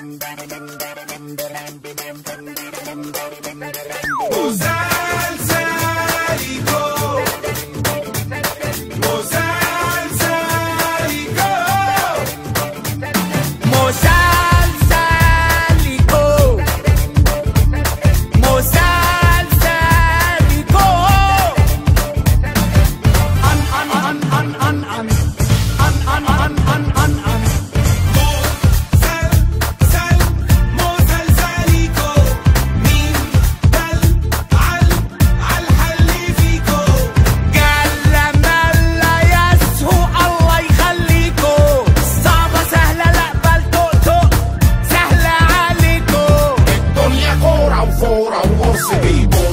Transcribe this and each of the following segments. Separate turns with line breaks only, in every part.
مسلسليكو مسلسليكو ان ان ان ان ان ان ان ان ان ان ان جل ملا يسهو الله يخليكو صعبة سهلة لا بل تقطق سهلة عليكو
الدنيا كورة وفورة وقرص بيبو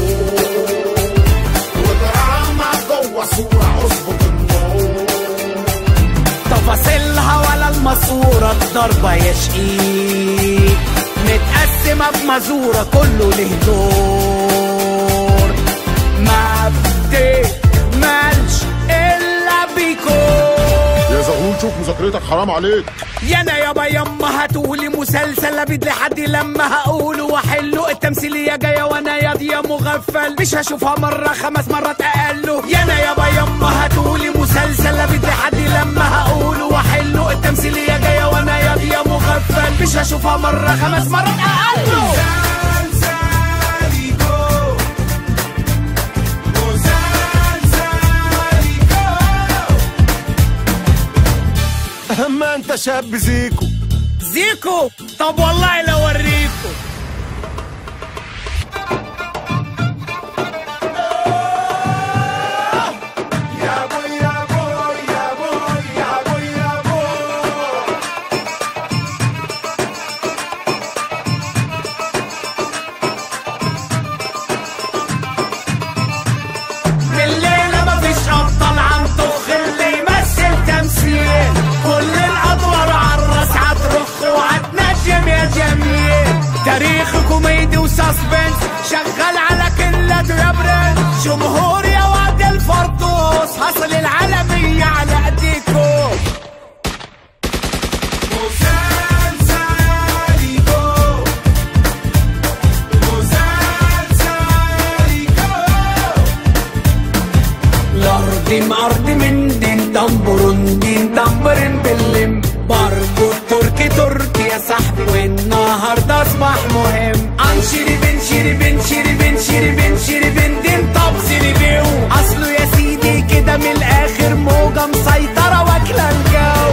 ودراما جوه صورة اظبط النور
تفاصيلها ولا الماسورة الضربة يا شقيق متقسمة بمزورة كله له دور ما بتكملش إلا بيكو
يا زغلول شوف مذاكرتك حرام عليك
يانا يابا يما هاتولي مسلسل ابيد لحد لما هقوله واحله التمثيلية جاية وانا ياضية مغفل مش هشوفها مرة خمس مرات اقله يانا يابا يما هاتولي مسلسل ابيد لحد لما هقوله واحله التمثيلية جاية وانا ياضية مغفل مش هشوفها مرة خمس مرات اقله
اما انت شاب زيكو
زيكو طب والله لو اوريكو بالليلة مفيش أبطال عم طخ اللي يمثل تمثيل كل الأدوار عالراس هترخ وهتنجم يا جميل تاريخ كوميدي وساسبنس شغال على كلته يا برنس جمهور يا واد الفرطوس حصل العالمية على ايديكم الأرض مأرض من دين تنبرون دين تنبرن باللم برضو التركي تركي يا صاحبي والنهارده أصبح مهم عن شيري بن شيري بن شيري بن شيري بن شيري بن دين طب سيري بيو أصله يا سيدي كده من الآخر موجة مسيطرة واكلة الجو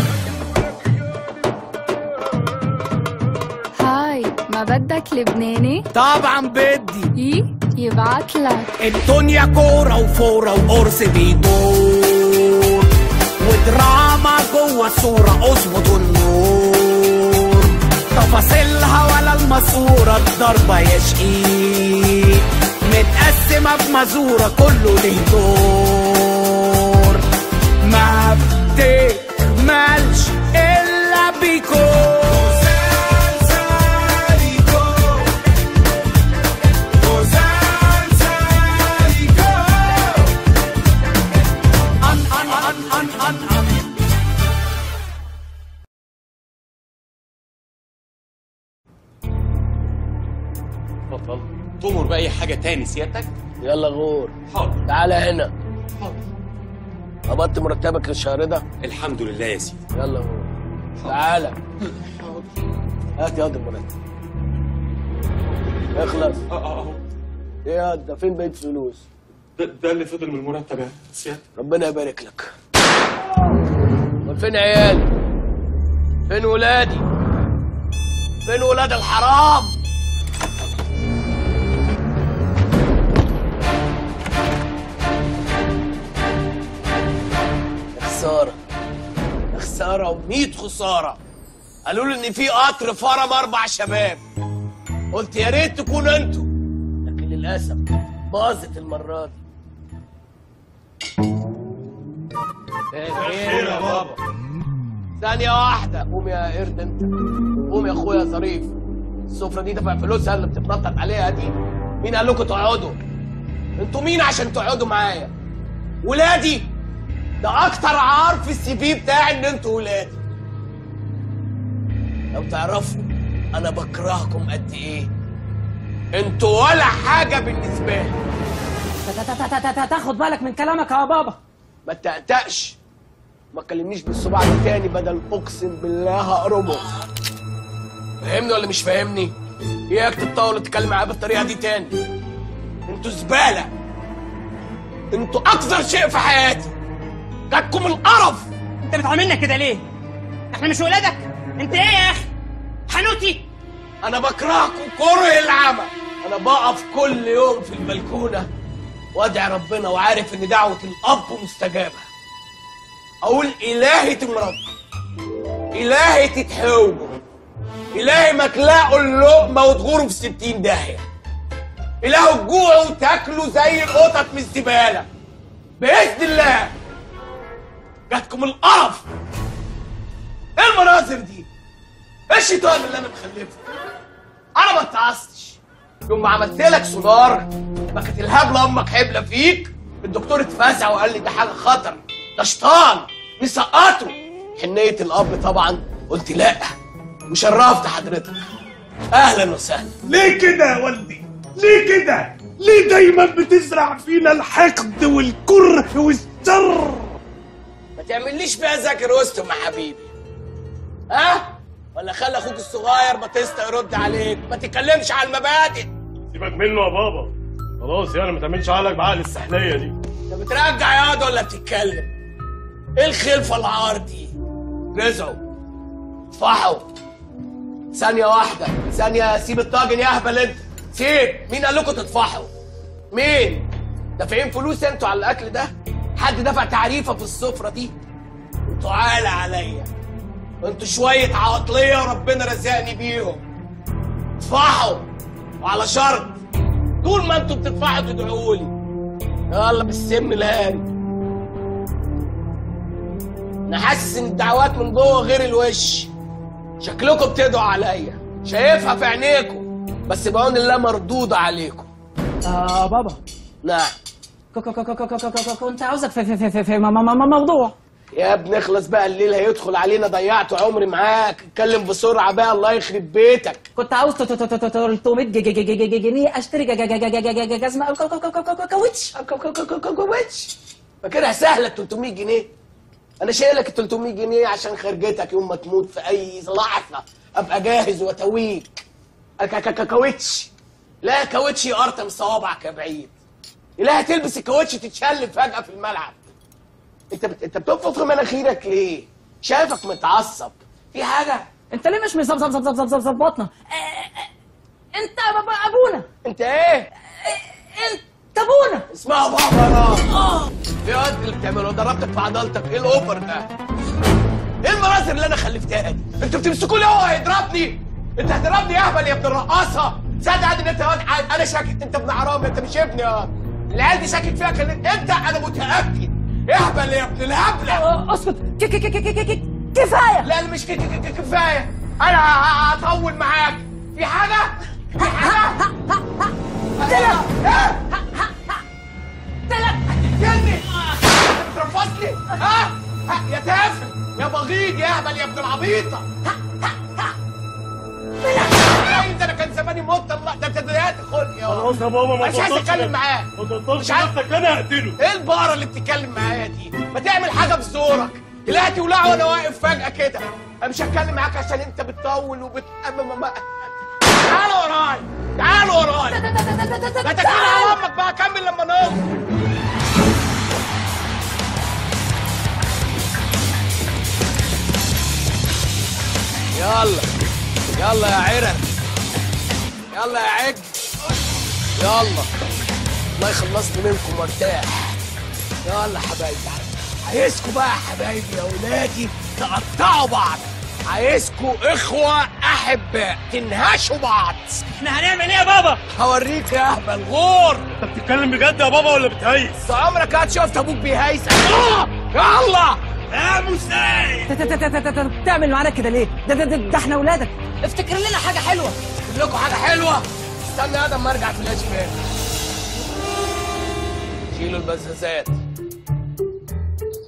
هاي ما بدك لبناني؟
طبعا بدي
ايه يبعتلك
الدنيا كورة وفورة وقرص بيدور ودراما جوه الصورة اظبط النور تفاصيلها ولا الماسورة الضربة يا شقيق متقسمة بمزورة كله له دور ما بتكملش إلا بيكو أن أن أن أن أن أن
اتفضل تؤمر بأي حاجة تاني سيادتك؟
يلا غور
حاضر
تعالى هنا
حاضر
قبضت مرتبك الشهر ده
الحمد لله يا سيدي
يلا غور تعالى هات ياض المرتب اخلص
اه اه اهو
ايه يا ده فين بقيت فلوس
ده, ده اللي فضل من المرتب يا سيادتك
ربنا يبارك لك امال فين عيالي فين ولادي فين ولاد الحرام يا خساره يا خساره وميت خساره قالوا لي ان في قطر فرم اربع شباب قلت يا ريت تكونوا انتوا لكن للاسف باظت المره دي خير يا بابا ثانية واحدة قوم يا قرد انت قوم يا اخويا ظريف السفرة دي دفع فلوسها اللي بتتنطط عليها دي مين قال لكم تقعدوا؟ انتوا مين عشان تقعدوا معايا؟ ولادي ده اكتر عار في السي في بتاعي ان انتوا ولادي لو تعرفوا انا بكرهكم قد ايه انتوا ولا حاجه بالنسبه لي
تا- تا- تا- تا- تا- تاخد بالك من كلامك يا بابا
ما تقتقش ما تكلمنيش بالصباع ده تاني بدل اقسم بالله هقرمه فاهمني ولا مش فاهمني اياك تتطاول وتتكلم معايا بالطريقه دي تاني انتوا زباله انتوا اكثر شيء في حياتي جاتكم القرف
انت بتعاملنا كده ليه؟ احنا مش ولادك؟ انت ايه يا اخي؟ حنوتي
انا بكرهكم كره العمى انا بقف كل يوم في البلكونه وادعي ربنا وعارف ان دعوه الاب مستجابه اقول الهي تمرض الهي تتحوجوا الهي ما تلاقوا اللقمه وتغوروا في ستين داهيه الهي تجوعوا وتاكلوا زي القطط من الزباله باذن الله جاتكم القرف ايه المناظر دي ايه الشيطان اللي انا مخلفه انا ما اتعصتش يوم ما عملت لك سونار ما كانت الهبله امك حبله فيك الدكتور اتفزع وقال لي ده حاجه خطر ده شيطان نسقطه حنيه الاب طبعا قلت لا وشرفت حضرتك اهلا وسهلا
ليه كده يا والدي ليه كده ليه دايما بتزرع فينا الحقد والكره والشر
ما تعمليش فيها ذاكر وسطهم يا حبيبي ها ولا خلي اخوك الصغير باتيستا يرد عليك ما تتكلمش على المبادئ
سيبك منه يا بابا خلاص يعني ما تعملش عقلك بعقل السحليه دي
انت بترجع ياض ولا بتتكلم ايه الخلفه العار دي رزعوا اطفحوا ثانية واحدة ثانية سيب الطاجن يا اهبل انت سيب مين قال لكم تطفحوا مين دافعين فلوس انتوا على الاكل ده حد دفع تعريفة في السفرة دي انتوا عالة عليا انتوا شوية عواطلية وربنا رزقني بيهم اطفحوا وعلى شرط طول ما انتوا بتدفعوا تدعوا لي يلا بالسم الهاري انا حاسس ان الدعوات من جوه غير الوش شكلكم بتدعوا عليا شايفها في عينيكم بس بعون الله مردودة عليكم
آه بابا
نعم
ك- ك- ك- ك- ك- ك- ك- كنت عاوزك في في في في, في م- م- م- موضوع
يا ابني اخلص بقى الليل هيدخل علينا ضيعت عمري معاك اتكلم بسرعة بقى الله يخرب بيتك
كنت عاوز ت- ت- ت- ت- 300 ج- ج- ج- ج- جنيه اشتري ج- ج- ج- ج- ج- ج- جزمه ك- ك- ك- ك- ك- كاوتش
كو- كو- كو- كو- كو- كويتش فاكرها سهلة ال 300 جنيه انا شايلك ال 300 جنيه عشان خرجتك يوم ما تموت في اي لحظة ابقى جاهز واتويك ك- ك- ك- كاوتش لا كاوتش يقرطم صوابعك يا بعيد لا هتلبس الكاوتش تتشل فجأة في الملعب انت بت... انت بتنفخ في مناخيرك ليه؟ شايفك متعصب في حاجة
انت ليه مش مظبط ظبط ظبط ظبط ظبطنا آه، آه، انت بابا ابونا
انت ايه؟
انت ابونا
اسمها بابا اه ايه قد اللي بتعمله ضربتك في عضلتك ايه الاوفر ده ايه المناظر اللي انا خلفتها دي انتوا بتمسكوا لي هو هيضربني انت هتضربني يا اهبل يا ابن الرقاصه صدق ان انت واد عاد. انا شاكك انت ابن حرام انت مش ابني يا العيال دي شاكك فيها كان انت انا متاكد اهبل يا ابن الهبله
آه، اسكت ك- ك- ك- ك- ك- كفايه
لا انا مش ك- ك- ك- كفايه انا ه- ه- هطول معاك في حاجه في حاجه
تلف
تلف هتقتلني بترفصني ها ها، يا تافه يا بغيض يا اهبل يا ابن العبيطه عايز انا كان زماني مت الله ده انت دلوقتي خد يا
خلاص يا بابا ما
مش عايز
توصلش
اتكلم
ل-
معاه
ما توصلش
مش عايز-
نفسك انا هقتله
ايه البقره اللي بتتكلم معايا دي ما تعمل حاجه بزورك طلعت ولع وانا واقف فجاه كده انا مش هتكلم معاك عشان انت بتطول وبت أما ما- ما- تعالوا ورايا تعالوا ورايا لا تكلم على امك بقى كمل لما نوصل يلا يلا يا عرق يلا يا عج يلا الله يخلصني منكم وارتاح يلا حبايبي عايزكم بقى يا حبايبي يا ولادي تقطعوا بعض عايزكم اخوة احباء تنهشوا بعض
احنا هنعمل ايه يا بابا
هوريك يا اهبل غور
انت بتتكلم بجد يا بابا ولا بتهيس
انت عمرك هات شفت ابوك بيهيس آه! يلا
يا مساعد
ت- ت- ت- ت- ت- ت- تعمل معانا كده ليه ده ده ده, ده احنا اولادك افتكر لنا حاجه حلوه
اجيب لكم حاجة حلوة استنى يا ادم ما ارجع في الاشبال شيلوا البزازات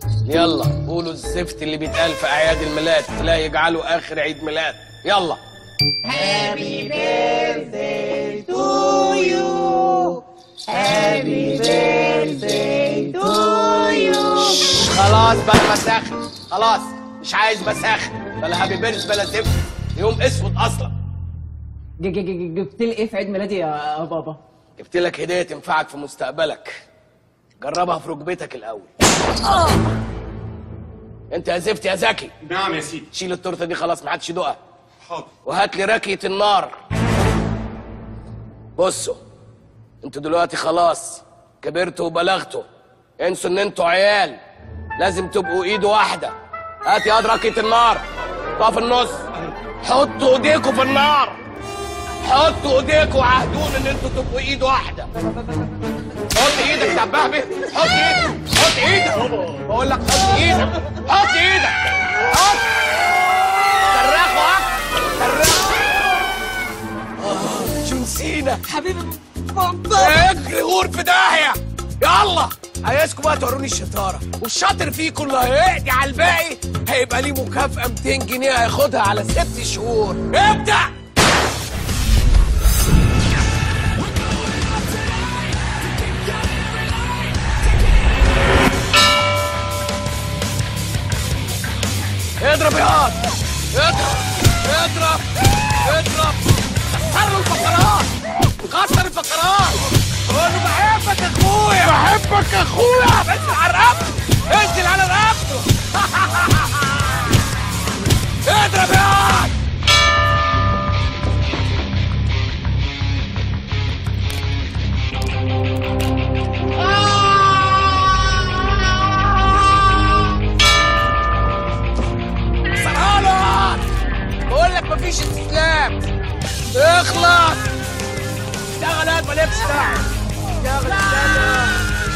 يلا قولوا الزفت اللي بيتقال في اعياد الميلاد لا يجعلوا اخر عيد ميلاد يلا خلاص بقى مساخن خلاص مش عايز مساخن بلا هابي بيرث بلا زفت يوم اسود اصلا
ج- ج- ج- جبت لي ايه في عيد ميلادي يا بابا
جبت لك هديه تنفعك في مستقبلك جربها في ركبتك الاول انت يا زفت يا زكي
نعم يا سيدي
شيل التورته دي خلاص ما حدش يدوقها
حاضر
وهات لي راكيه النار بصوا انتوا دلوقتي خلاص كبرتوا وبلغتوا انسوا ان انتوا عيال لازم تبقوا ايد واحده هات يا راكيه النار طفى في النص حطوا ايديكوا في النار حطوا ايديكوا وعهدون ان انتوا تبقوا ايد واحده حط ايدك يا بهبه حط ايدك حط ايدك بقول لك حط ايدك حط ايدك حط صرخوا اكتر صرخوا شو نسينا
حبيبي
اجري غور في داهيه يلا عايزكم بقى توروني الشطاره والشاطر فيكم اللي هيقضي على الباقي هيبقى ليه مكافاه 200 جنيه هياخدها على ست شهور ابدا اضرب يا هاد اضرب اضرب اضرب كسر له الفقرات كسر الفقرات قول له بحبك يا اخويا بحبك يا اخويا انزل على رقبته انزل على رقبته اضرب يا هاد كسرها له يا هاد بقول لك مفيش استسلام اخلص اشتغل هات مالكش دعوه اشتغل اشتغل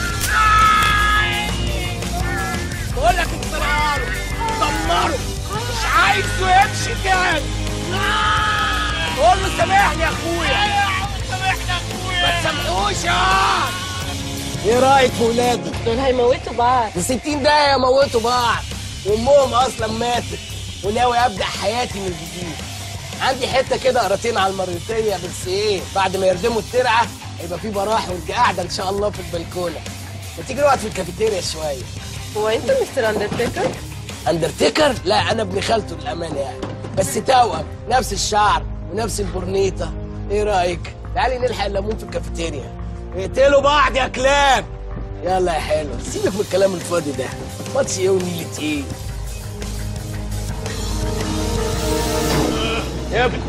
بقول لك اكسرها له دمره مش عايزه يمشي تاني قول له سامحني يا اخويا سامحني يا اخويا ما تسامحوش يا هاد. ايه رايك في ولادك؟
دول هيموتوا بعض
ب 60 دقيقة يموتوا بعض وامهم اصلا ماتت وناوي ابدا حياتي من جديد عندي حته كده قراطين على المريطيه بس ايه بعد ما يردموا الترعه هيبقى في براح وانت قاعده ان شاء الله في البلكونه ما تيجي نقعد في الكافيتيريا شويه
هو انت مستر اندرتيكر؟
اندرتيكر لا انا ابن خالته للامانه يعني بس توأم نفس الشعر ونفس البورنيطه ايه رايك تعالي نلحق الليمون في الكافيتيريا اقتلوا بعض يا كلاب يلا يا حلو سيبك من الكلام الفاضي ده ماتش ايه ونيلة ايه يا ابني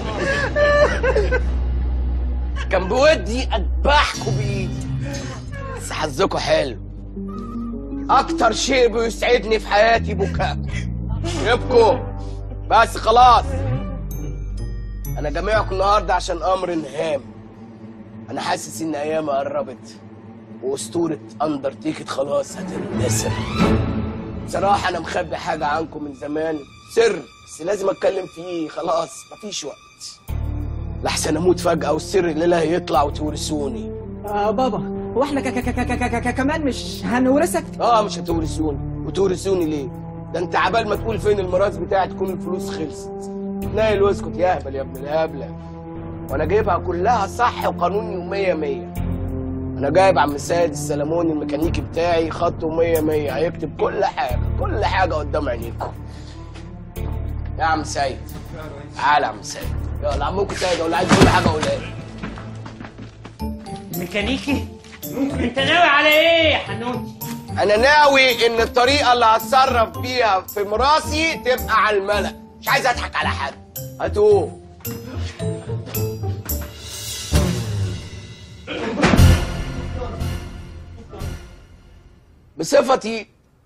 كان بودي اذبحكوا بايدي بس حظكوا حلو اكتر شيء بيسعدني في حياتي بكاء يبكوا بس خلاص انا جامعكم النهارده عشان امر هام انا حاسس ان ايامي قربت واسطوره اندرتيكت خلاص هتندثر بصراحه انا مخبي حاجه عنكم من زمان سر بس لازم اتكلم فيه خلاص مفيش وقت لحسن اموت فجاه والسر الليله هيطلع وتورثوني
آه بابا هو احنا ك- ك- ك- ك- ك- ك- كمان مش هنورثك
اه مش هتورثوني وتورثوني ليه؟ ده انت عبال ما تقول فين الميراث بتاعي تكون الفلوس خلصت نايل واسكت يا اهبل يا ابن الهبله وانا جايبها كلها صح وقانوني ومية مية انا جايب عم سيد السلموني الميكانيكي بتاعي خطه مية مية هيكتب كل حاجة كل حاجة قدام عينيكم يا عم سيد تعالى يا عم سيد يلا عمكم سيد ولا عايز كل حاجة قولها لي
ميكانيكي انت ناوي على ايه يا حنوتي
انا ناوي ان الطريقه اللي هتصرف بيها في مراسي تبقى على الملأ مش عايز اضحك على حد هاتوه بصفتي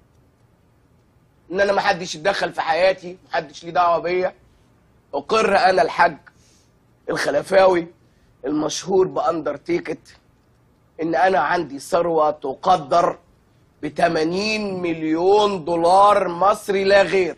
ان انا محدش يتدخل في حياتي محدش ليه دعوه بيا اقر انا الحاج الخلفاوي المشهور باندرتيكت ان انا عندي ثروه تقدر ب 80 مليون دولار مصري لا غير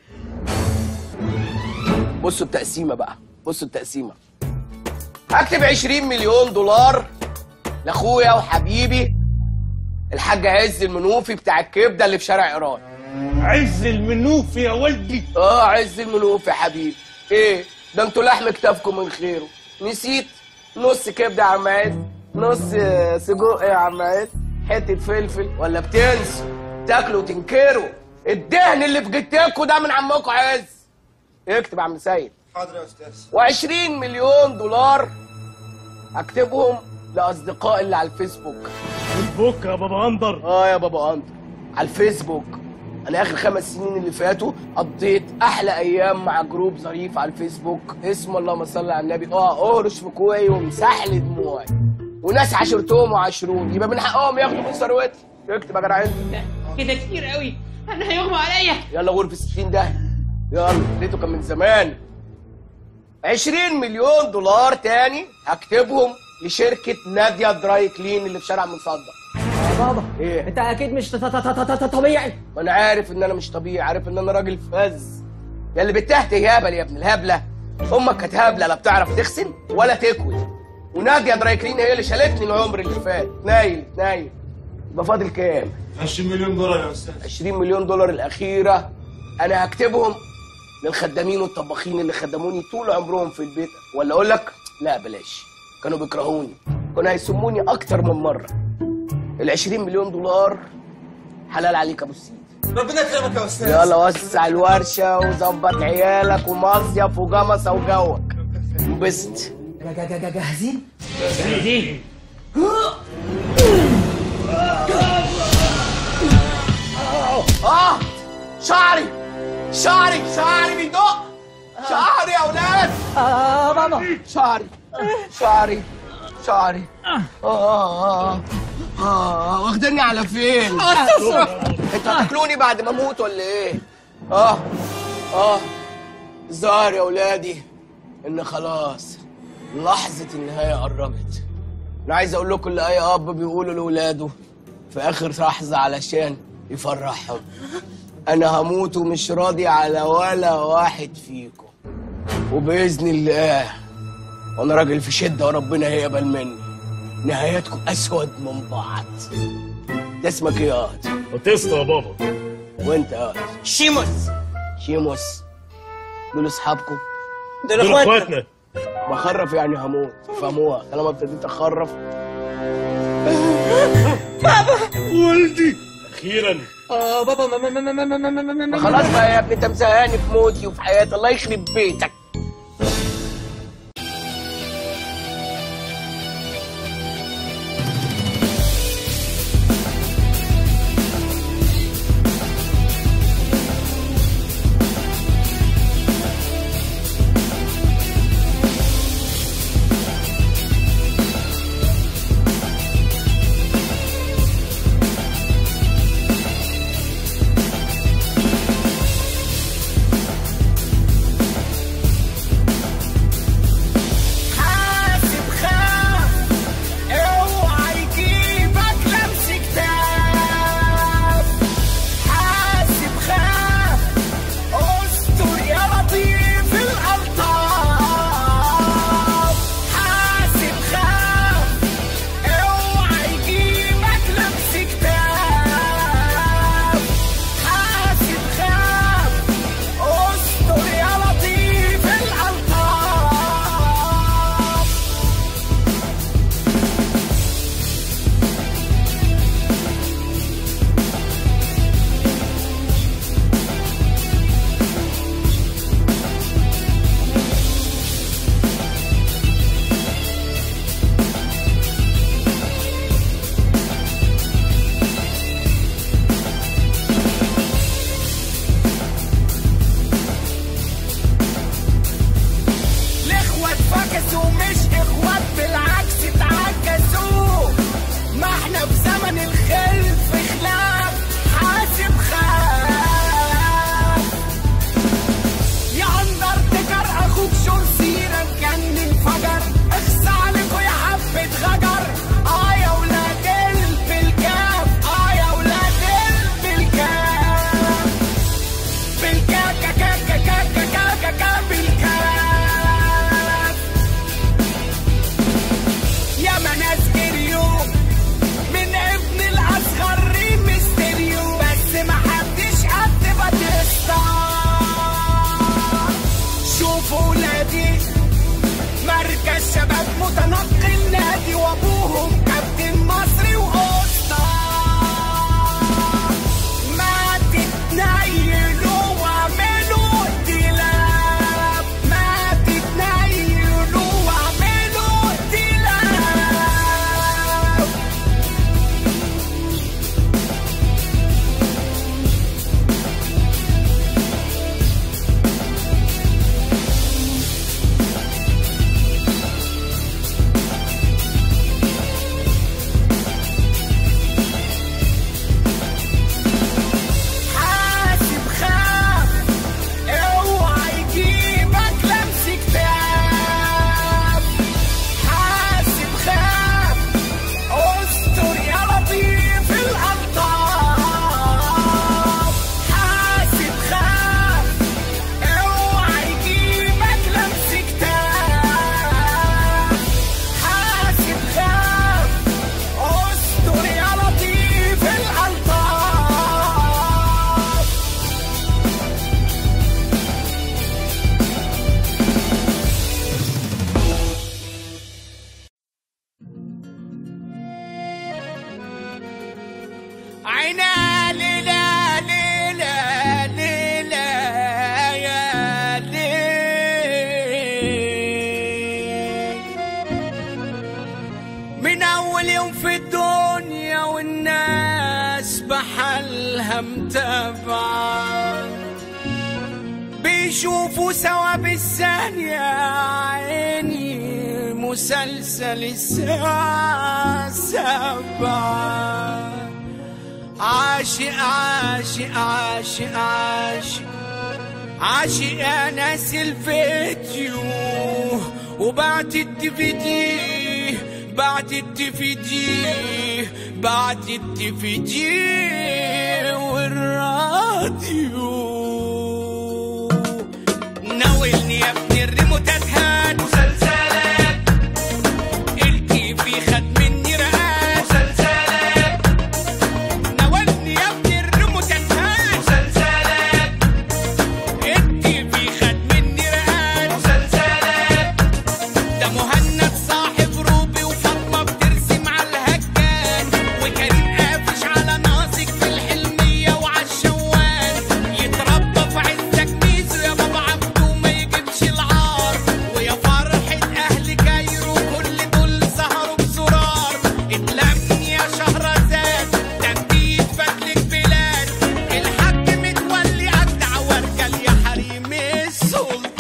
بصوا التقسيمه بقى بصوا التقسيمه هكتب 20 مليون دولار لاخويا وحبيبي الحاج عز المنوفي بتاع الكبده اللي في شارع ايران
عز المنوف يا ولدي
اه عز المنوفي يا حبيبي ايه ده انتوا لحم كتافكم من خيره نسيت نص كبده يا عم عز نص آه، سجق يا عم عز حته فلفل ولا بتنسوا تاكلوا وتنكروا الدهن اللي في جتكوا ده من عمكم عز اكتب يا عم سيد
حاضر يا استاذ
و20 مليون دولار اكتبهم لاصدقائي اللي على الفيسبوك
فيسبوك يا بابا اندر
اه يا بابا اندر على الفيسبوك انا اخر خمس سنين اللي فاتوا قضيت احلى ايام مع جروب ظريف على الفيسبوك اسمه اللهم صل على النبي اه اهرش في كوعي ومسح لي دموعي وناس عاشرتهم وعاشروني يبقى من حقهم ياخدوا من ثروتي اكتب يا جدعان
كده كتير قوي انا هيغمى عليا
يلا غرفة 60 ده يلا اديته كان من زمان 20 مليون دولار تاني هكتبهم لشركة نادية دراي كلين اللي في شارع مصدق
يا بابا
ايه
انت اكيد مش ط- ط- ط- ط- ط- طبيعي
ما انا عارف ان انا مش طبيعي عارف ان انا راجل فز يا اللي بتهت هبل يا ابن الهبله امك كانت هبله لا بتعرف تغسل ولا تكوي وناديه دراي كلين هي اللي شالتني العمر اللي فات نايل نايل يبقى فاضل كام
20 مليون دولار يا استاذ
20 مليون دولار الاخيره انا هكتبهم للخدامين والطباخين اللي خدموني طول عمرهم في البيت ولا اقول لك لا بلاش كانوا بيكرهوني كانوا هيسموني اكتر من مره ال 20 مليون دولار حلال عليك يا ابو السيد
ربنا يكرمك يا استاذ
يلا وسع الورشه وظبط عيالك ومصيف وجمصه وجوك انبسط
جا- جا- جا- جا- جاهزين
دي
اه شعري شعري شعري بيدق شعري يا اولاد
اه بابا
شعري شعري شعري اه اه اه اه واخدني على فين؟ انتوا هتاكلوني بعد ما اموت ولا ايه؟ اه اه الظاهر يا اولادي ان خلاص لحظة النهاية قربت انا عايز اقول لكم اللي اي اب بيقوله لاولاده في اخر لحظة علشان يفرحهم انا هموت ومش راضي على ولا واحد فيكم وباذن الله وانا راجل في شده وربنا هيقبل مني نهايتكم اسود من بعض ده اسمك ايه يا واد؟
باتيستا يا بابا
وانت يا واد؟
شيموس
شيموس دول اصحابكم
دول
دول
اخواتنا
اخواتنا
بخرف يعني هموت فهموها طالما ابتديت اخرف
ولدي اخيرا
اه بابا ما ما ما ما ما ما ما ما ما ما
خلاص بقى يا ابني انت مزهقني في موتي وفي حياتي الله يخرب بيتك حاسب خاف اوعى يجيبك لمس كتاب حاسب خاف استر يا لطيف الالطاف حاسب خاف اوعى يجيبك لمس كتاب حاسب خاف استر يا لطيف الالطاف الاخوة اتفكسوا مش اخوات بالعكس اتعكسوا ما احنا في زمن الخلف خلاف حاسب خاف يا عنتر تجر اخوك شور سيرة كان انفجر اخس عليكوا يا حبة غجر اه يا ولاد البلكاف اه يا ولاد البلكاف بالكاف كا كا كا كا كا كا كا كا بالكاف يا ما ناس جريوا من ابن الاصغر
مركز شباب متنقل نادي وابوهم كابتن مصري واسطى ما تتنيلوا واعملوا اختلاف ما تتنيلوا واعملوا اختلاف حاسب خاف اوعى يجيبك لمس كتاب حاسب خاف استر يا لطيف الالطاف حاسب خاف اوعى يجيبك لمس كتاب حاسب خاف استر يا لطيف الالطاف عينا ليلى ليلى ليلى يا ليل من أول يوم في الدنيا والناس بحالها متابعة بيشوفوا سوا بالثانية عيني مسلسل الساعة سبعة عاشق عاشق عاشق عاشق عاشق يا ناس الفيديو وبعت الديفيدي بعت الديفيدي بعت الديفيدي والراديو ناولني يا ابني الريموتات هات مسلسلات التي في خد مني رقات مسلسلات ناولني يا ابني الريموتات هات مسلسلات التي في خد مني رقات مسلسلات ده مهند صاحب روبي وفاطمه بترسم على الهجان وكريم قافش على ناصك في الحلميه وعالشوال يتربى في عزك ميزو يا بابا عبده ما يجيبش العار ويا فرحة أهل كايرو كل دول سهروا بزرار اتلم يا شهرزاد تنبيه فتلك بلاد الحاج متولي أجدع وارجل يا حريم السلطان